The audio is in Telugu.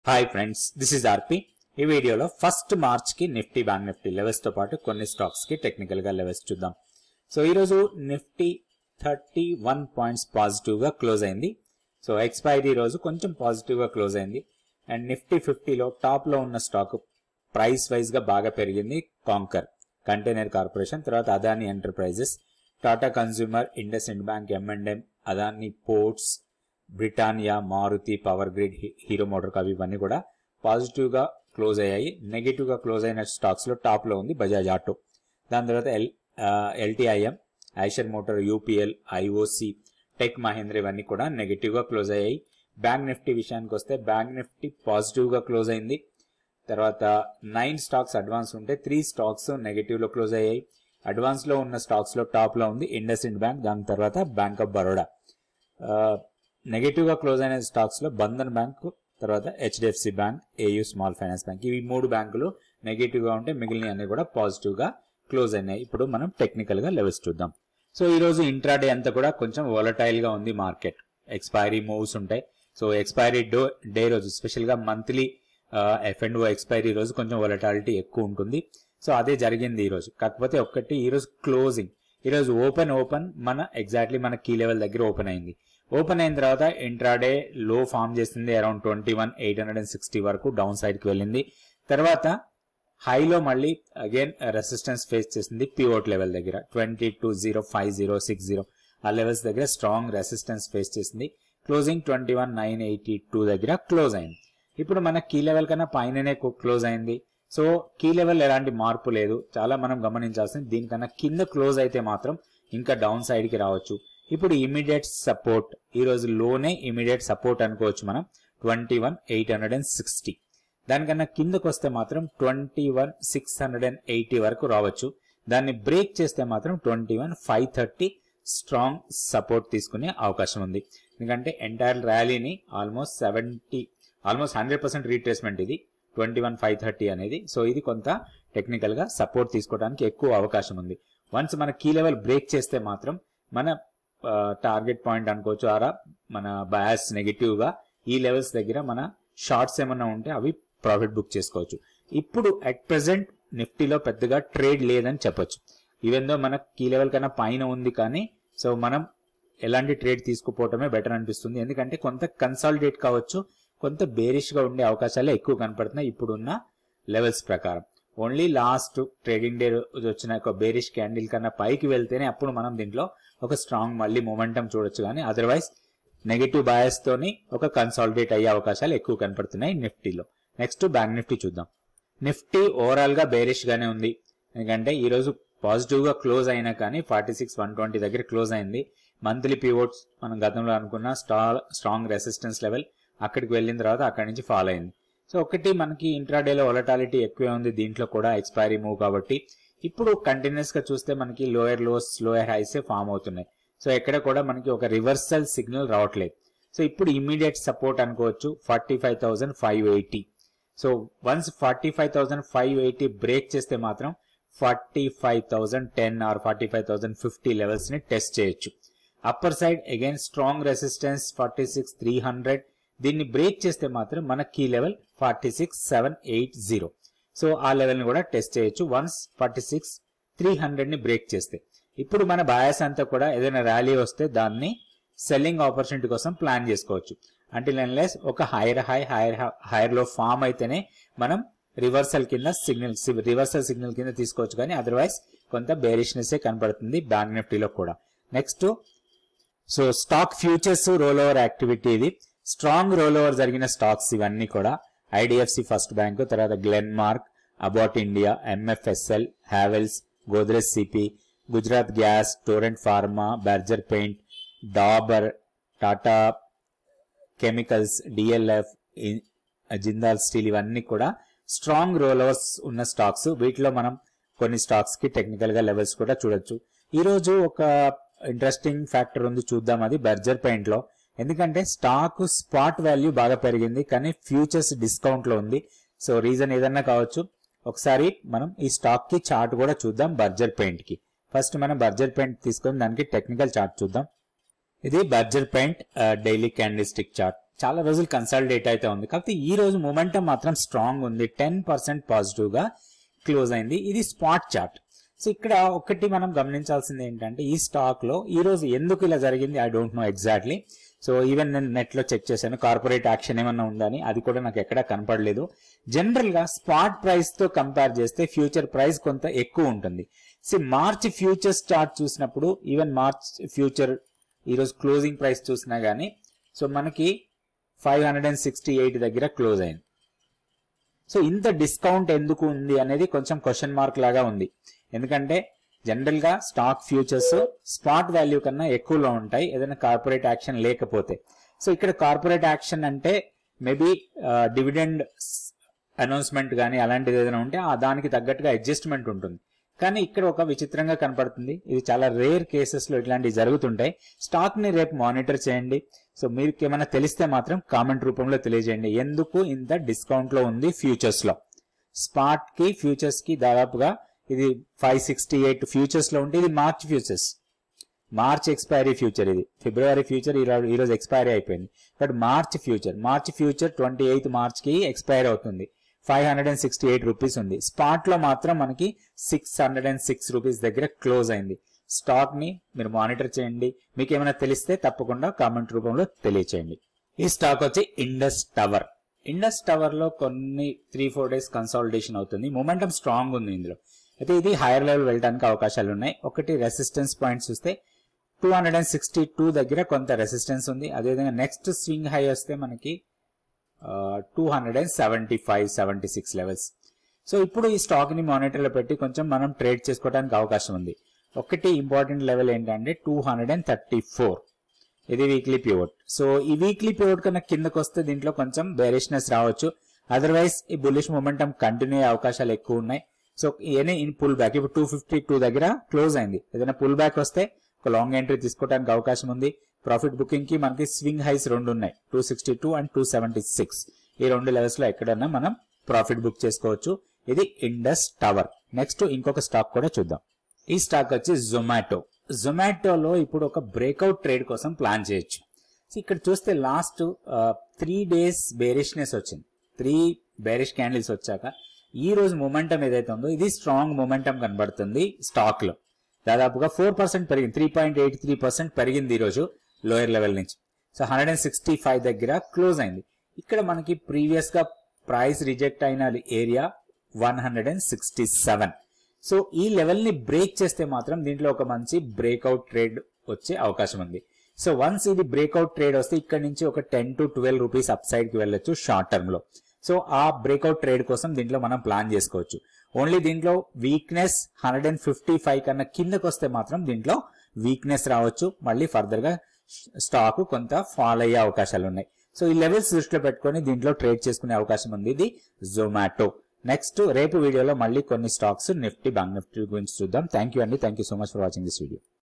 hi friends this is RP ఈ వీడియోలో ఫస్ట్ మార్చ్ కి నిఫ్టీ బ్యాంక్ నిఫ్టీ లెవెల్స్ తో పాటు కొన్ని స్టాక్స్ కి టెక్నికల్ గా లెవెల్స్ చూద్దాం సో ఈ రోజు Nifty thirty one points positive గా క్లోజ్ అయింది సో ఎక్స్పైరీ రోజు కొంచెం పాజిటివ్ గా క్లోజ్ అయింది అండ్ నిఫ్టీ ఫిఫ్టీలో టాప్ లో ఉన్న స్టాక్ ప్రైస్ వైజ్ గా బాగా పెరిగింది కాంకర్ కంటైనర్ కార్పొరేషన్ తర్వాత Adani enterprises Tata consumer IndusInd bank M and M Adani ports Britannia Maruti power grid he- hero motor అవి ఇవన్నీ కూడా పాజిటివ్ గా క్లోజ్ అయ్యాయి నెగిటివ్ గా క్లోజ్ అయిన స్టాక్స్ లో టాప్ లో ఉంది బజాజ్ ఆటో దాని తర్వాత L LTIM Eicher motor UPL IOC tech Mahindra ఇవన్నీ కూడా నెగిటివ్ గా క్లోజ్ అయ్యాయి బ్యాంక్ నిఫ్టీ విషయానికి వస్తే బ్యాంక్ నిఫ్టీ పాజిటివ్ గా క్లోజ్ అయింది తర్వాత నైన్ స్టాక్స్ అడ్వాన్స్ ఉంటే త్రీ స్టాక్స్ నెగటివ్ లో క్లోజ్ అయ్యాయి అడ్వాన్స్ లో ఉన్న స్టాక్స్ లో టాప్ లో ఉంది ఇండస్ ఇండ్ బ్యాంక్ దాని తర్వాత బ్యాంక్ ఆఫ్ బరోడా నెగటివ్ గా క్లోజ్ అయిన స్టాక్స్ లో బంధన్ బ్యాంక్ తర్వాత HDFC bank AU small finance bank ఇవి మూడు బ్యాంకులు నెగటివ్ గా ఉంటే మిగిలిన అన్ని కూడా పాజిటివ్ గా క్లోజ్ అయినాయి ఇప్పుడు మనం టెక్నికల్ గా లెవెల్స్ చూద్దాం సో ఈ రోజు ఇంట్రాడే అంతా కూడా కొంచెం వోలటైల్ గా ఉంది మార్కెట్ ఎక్స్పైరీ మూవ్స్ ఉంటాయి సో ఎక్స్పైరీ డో డే రోజు స్పెషల్ గా monthly F and O expiry రోజు కొంచెం వొలటాలిటీ ఎక్కువ ఉంటుంది సో అదే జరిగింది ఈ రోజు కాకపోతే ఒక్కటి ఈ రోజు క్లోజింగ్ ఈ రోజు ఓపెన్ ఓపెన్ మన ఎగ్జాక్ట్లీ మన కీ లెవెల్ దగ్గర ఓపెన్ అయింది ఓపెన్ అయిన తర్వాత ఇంట్రాడే లో ఫామ్ చేసింది around twenty one eight hundred and sixty వరకు డౌన్ సైడ్ కి వెళ్ళింది తర్వాత హైలో మళ్ళీ అగైన్ రెసిస్టెన్స్ ఫేస్ చేసింది పివోట్ లెవెల్ దగ్గర twenty two zero five zero six zero ఆ లెవెల్స్ దగ్గర స్ట్రాంగ్ రెసిస్టెన్స్ ఫేస్ చేసింది closing twenty one nine eighty two దగ్గర క్లోజ్ అయింది ఇప్పుడు మన కీ లెవెల్ కన్నా పైననే క్లోజ్ అయింది సో కీ లెవెల్ ఎలాంటి మార్పు లేదు చాలా మనం గమనించాల్సింది దీనికన్నా కింద క్లోజ్ అయితే మాత్రం ఇంకా డౌన్ సైడ్ కి రావచ్చు ఇప్పుడు ఇమీడియట్ సపోర్ట్ ఈ రోజు లోనే ఇమీడియట్ సపోర్ట్ అనుకోవచ్చు మనం twenty one eight hundred and sixty దానికన్నా కిందకు వస్తే మాత్రం twenty one six hundred and eighty వరకు రావచ్చు దాన్ని బ్రేక్ చేస్తే మాత్రం twenty one five thirty strong support తీసుకునే అవకాశం ఉంది ఎందుకంటే ఎంటైర్ ర్యాలీని almost seventy almost hundred percent retracement ఇది ట్వంటీ వన్ ఫైవ్ థర్టీ అనేది సో ఇది కొంత టెక్నికల్ గా సపోర్ట్ తీసుకోవడానికి ఎక్కువ అవకాశం ఉంది వన్స్ మన కీ లెవెల్ బ్రేక్ చేస్తే మాత్రం మన టార్గెట్ పాయింట్ అనుకోవచ్చు ఆరా మన బయాస్ నెగిటివ్ గా ఈ లెవెల్స్ దగ్గర మన షార్ట్స్ ఏమన్నా ఉంటే అవి ప్రాఫిట్ బుక్ చేసుకోవచ్చు ఇప్పుడు అట్ ప్రెసెంట్ నిఫ్టీలో పెద్దగా ట్రేడ్ లేదని చెప్పొచ్చు ఈవెన్ దో మన కీ లెవెల్ కన్నా పైన ఉంది కానీ సో మనం ఎలాంటి ట్రేడ్ తీసుకుపోవటమే బెటర్ అనిపిస్తుంది ఎందుకంటే కొంత కన్సాలిడేట్ కావచ్చు కొంత బేరిష్ గా ఉండే అవకాశాలే ఎక్కువ కనపడుతున్నాయి ఇప్పుడున్న లెవెల్స్ ప్రకారం ఓన్లీ లాస్ట్ ట్రేడింగ్ డే రోజు వచ్చిన ఒక బేరిష్ క్యాండిల్ కన్నా పైకి వెళ్తేనే అప్పుడు మనం దీంట్లో ఒక స్ట్రాంగ్ మళ్ళీ మొమెంటం చూడొచ్చు కానీ అదర్వైజ్ నెగటివ్ బయాస్ తోని ఒక కన్సాలిడేట్ అయ్యే అవకాశాలు ఎక్కువ కనపడుతున్నాయి నిఫ్టీలో నెక్స్ట్ బ్యాంక్ నిఫ్టీ చూద్దాం నిఫ్టీ ఓవరాల్ గా బేరిష్ గానే ఉంది ఎందుకంటే ఈ రోజు పాజిటివ్ గా క్లోజ్ అయినా కానీ ఫార్టీ సిక్స్ వన్ ట్వంటీ దగ్గర క్లోజ్ అయింది మంత్లీ పివోట్స్ మనం గతంలో అనుకున్న స్టార్ స్ట్రాంగ్ రెసిస్టెన్స్ లెవెల్ అక్కడికి వెళ్ళిన తర్వాత అక్కడి నుంచి ఫాలో అయింది సో ఒకటి మనకి ఇంట్రాడేలో వొలటాలిటీ ఎక్కువే ఉంది దీంట్లో కూడా ఎక్స్పైరీ మూవ్ కాబట్టి ఇప్పుడు కంటిన్యూస్ గా చూస్తే మనకి lower lows lower highs form అవుతున్నాయి సో ఎక్కడ కూడా మనకి ఒక రివర్సల్ సిగ్నల్ రావట్లేదు సో ఇప్పుడు ఇమీడియట్ సపోర్ట్ అనుకోవచ్చు forty five thousand five eighty so once forty five thousand five eighty break చేస్తే మాత్రం forty five thousand ten or forty five thousand fifty levels ని టెస్ట్ చేయొచ్చు upper side again strong resistance forty six three hundred దీన్ని బ్రేక్ చేస్తే మాత్రం మన key level forty six seven eight zero so ఆ లెవెల్ ని కూడా టెస్ట్ చేయొచ్చు once forty six three hundred ని బ్రేక్ చేస్తే ఇప్పుడు మన బయాస్ అంతా కూడా ఏదైనా ర్యాలీ వస్తే దాన్ని సెల్లింగ్ ఆపర్చునిటీ కోసం ప్లాన్ చేసుకోవచ్చు అంటే లెస్ ఒక higher high higher higher low form అయితేనే మనం రివర్సల్ కింద సిగ్నల్ రివర్సల్ సిగ్నల్ కింద తీసుకోవచ్చు కానీ అదర్వైజ్ కొంత బేరిష్నెస్ కనపడుతుంది బ్యాంక్ నిఫ్టీలో కూడా next so stock futures roll over activity ఇది స్ట్రాంగ్ రోల్ ఓవర్ జరిగిన స్టాక్స్ ఇవన్నీ కూడా ఐడిఎఫ్సి ఫస్ట్ బ్యాంక్ తర్వాత Glenmark Abbott India MFSL Havells Godrej CP Gujarat gas Torrent pharma Berger paint Dabur Tata chemicals DLF Jindal steel ఇవన్నీ కూడా స్ట్రాంగ్ రోల్ ఓవర్స్ ఉన్న స్టాక్స్ వీటిలో మనం కొన్ని స్టాక్స్ కి టెక్నికల్ గా లెవెల్స్ కూడా చూడొచ్చు ఈ రోజు ఒక ఇంట్రెస్టింగ్ ఫ్యాక్టర్ ఉంది చూద్దాం అది బర్జర్ పెయింట్ లో ఎందుకంటే స్టాక్ స్పాట్ వాల్యూ బాగా పెరిగింది కానీ ఫ్యూచర్స్ డిస్కౌంట్ లో ఉంది సో రీజన్ ఏదన్నా కావచ్చు ఒకసారి మనం ఈ స్టాక్ కి చార్ట్ కూడా చూద్దాం బర్జర్ పెయింట్ కి ఫస్ట్ మనం బర్జర్ పెయింట్ తీసుకొని దానికి టెక్నికల్ చార్ట్ చూద్దాం ఇది Berger paint daily candle stick chart చాలా రోజులు కన్సల్టేట్ అయితే ఉంది కాకపోతే ఈ రోజు మొమెంటం మాత్రం స్ట్రాంగ్ ఉంది టెన్ పర్సెంట్ పాజిటివ్ గా క్లోజ్ అయింది ఇది స్పాట్ చార్ట్ సో ఇక్కడ ఒకటి మనం గమనించాల్సింది ఏంటంటే ఈ స్టాక్ లో ఈ రోజు ఎందుకు ఇలా జరిగింది I don't know exactly so even నేను నెట్ లో చెక్ చేశాను కార్పొరేట్ యాక్షన్ ఏమన్నా ఉందని అది కూడా నాకు ఎక్కడా కనపడలేదు జనరల్ గా స్పాట్ ప్రైస్ తో కంపేర్ చేస్తే ఫ్యూచర్ ప్రైస్ కొంత ఎక్కువ ఉంటుంది సి మార్చ్ ఫ్యూచర్ స్టార్ట్ చూసినప్పుడు ఈవెన్ మార్చ్ ఫ్యూచర్ ఈ రోజు క్లోజింగ్ ప్రైస్ చూసినా గానీ సో మనకి five hundred and sixty eight దగ్గర క్లోజ్ అయింది సో ఇంత డిస్కౌంట్ ఎందుకు ఉంది అనేది కొంచెం క్వశ్చన్ మార్క్ లాగా ఉంది ఎందుకంటే జనరల్ గా స్టాక్ ఫ్యూచర్స్ స్పాట్ వాల్యూ కన్నా ఎక్కువలో ఉంటాయి ఏదైనా కార్పొరేట్ యాక్షన్ లేకపోతే సో ఇక్కడ కార్పొరేట్ యాక్షన్ అంటే మేబీ డివిడెండ్ అనౌన్స్మెంట్ కానీ అలాంటిది ఏదైనా ఉంటే ఆ దానికి తగ్గట్టుగా అడ్జస్ట్మెంట్ ఉంటుంది కానీ ఇక్కడ ఒక విచిత్రంగా కనపడుతుంది ఇది చాలా రేర్ కేసెస్ లో ఇట్లాంటివి జరుగుతుంటాయి స్టాక్ ని రేపు మానిటర్ చేయండి సో మీకు ఏమైనా తెలిస్తే మాత్రం కామెంట్ రూపంలో తెలియజేయండి ఎందుకు ఇంత డిస్కౌంట్ లో ఉంది ఫ్యూచర్స్ లో స్పాట్ కి ఫ్యూచర్స్ కి దాదాపుగా ఇది ఫైవ్ సిక్స్టీ ఎయిట్ ఫ్యూచర్స్ లో ఉంటే ఇది March futures March expiry future ఇది ఫిబ్రవరి ఫ్యూచర్ ఈ రోజు ఎక్స్పైరీ అయిపోయింది but March future March future twenty eighth March కి ఎక్స్పైర్ అవుతుంది five hundred and sixty eight rupees ఉంది స్పాట్ లో మాత్రం మనకి six hundred and six rupees దగ్గర క్లోజ్ అయింది స్టాక్ ని మీరు మానిటర్ చేయండి మీకు ఏమైనా తెలిస్తే తప్పకుండా కామెంట్ రూపంలో తెలియచేయండి ఈ స్టాక్ వచ్చి ఇండస్ టవర్ ఇండస్ టవర్ లో కొన్ని త్రీ ఫోర్ డేస్ కన్సాలిడేషన్ అవుతుంది మొమెంటం స్ట్రాంగ్ ఉంది ఇందులో అయితే ఇది హైయర్ లెవెల్ వెళ్ళడానికి అవకాశాలు ఉన్నాయి ఒకటి రెసిస్టెన్స్ పాయింట్స్ చూస్తే two hundred and sixty two దగ్గర కొంత రెసిస్టెన్స్ ఉంది అదేవిధంగా నెక్స్ట్ స్వింగ్ హై వస్తే మనకి two hundred and seventy five seventy six levels so ఇప్పుడు ఈ స్టాక్ ని మానిటర్ లో పెట్టి కొంచెం మనం ట్రేడ్ చేసుకోవడానికి అవకాశం ఉంది ఒకటి ఇంపార్టెంట్ లెవెల్ ఏంటంటే two hundred and thirty four ఇది వీక్లీ పివోట్ సో ఈ వీక్లీ పివోట్ కన్నా కిందకు వస్తే దీంట్లో కొంచెం బేరిష్నెస్ రావచ్చు అదర్వైజ్ ఈ బుల్లిష్ మొమెంటం కంటిన్యూ అయ్యే అవకాశాలు ఎక్కువ ఉన్నాయి so any in pull back ఇప్పుడు టూ ఫిఫ్టీ టూ దగ్గర క్లోజ్ అయింది ఏదైనా పుల్ బ్యాక్ వస్తే ఒక లాంగ్ ఎంట్రీ తీసుకోవడానికి అవకాశం ఉంది ప్రాఫిట్ బుకింగ్ కి మనకి స్వింగ్ హైస్ రెండు ఉన్నాయి two sixty two and two seventy six ఈ రెండు లెవెల్స్ లో ఎక్కడన్నా మనం ప్రాఫిట్ బుక్ చేసుకోవచ్చు ఇది ఇండస్ టవర్ నెక్స్ట్ ఇంకొక స్టాక్ కూడా చూద్దాం ఈ స్టాక్ వచ్చి జొమాటో జొమాటోలో ఇప్పుడు ఒక బ్రేక్అవుట్ ట్రేడ్ కోసం ప్లాన్ చేయొచ్చు సో ఇక్కడ చూస్తే లాస్ట్ త్రీ డేస్ బేరిష్నెస్ వచ్చింది త్రీ బేరిష్ క్యాండిల్స్ వచ్చాక ఈ రోజు మొమెంటం ఏదైతే ఉందో ఇది స్ట్రాంగ్ మొమెంటం కనబడుతుంది స్టాక్ లో దాదాపుగా ఫోర్ పర్సెంట్ పెరిగింది three point eight three percent పెరిగింది ఈ రోజు లోయర్ లెవెల్ నుంచి so hundred and sixty five దగ్గర క్లోజ్ అయింది ఇక్కడ మనకి ప్రీవియస్ గా ప్రైస్ రిజెక్ట్ అయిన area one hundred and sixty seven so ఈ లెవెల్ ని బ్రేక్ చేస్తే మాత్రం దీంట్లో ఒక మంచి బ్రేక్అవుట్ ట్రేడ్ వచ్చే అవకాశం ఉంది సో వన్స్ ఇది బ్రేక్అవుట్ ట్రేడ్ వస్తే ఇక్కడ నుంచి ఒక ten to twelve rupees up side కి వెళ్ళొచ్చు షార్ట్ టర్మ్ లో సో ఆ బ్రేక్అవుట్ ట్రేడ్ కోసం దీంట్లో మనం ప్లాన్ చేసుకోవచ్చు ఓన్లీ దీంట్లో weakness hundred and fifty five కన్నా కిందకు వస్తే మాత్రం దీంట్లో వీక్నెస్ రావచ్చు మళ్ళీ ఫర్దర్ గా స్టాక్ కొంత ఫాల్ అయ్యే అవకాశాలు ఉన్నాయి సో ఈ లెవెల్స్ దృష్టిలో పెట్టుకొని దీంట్లో ట్రేడ్ చేసుకునే అవకాశం ఉంది ఇది జొమాటో నెక్స్ట్ రేపు వీడియోలో మళ్ళీ కొన్ని స్టాక్స్ నిఫ్టీ బ్యాంక్ నిఫ్టీ గురించి చూద్దాం థ్యాంక్ యూ అండి thank you so much for watching this video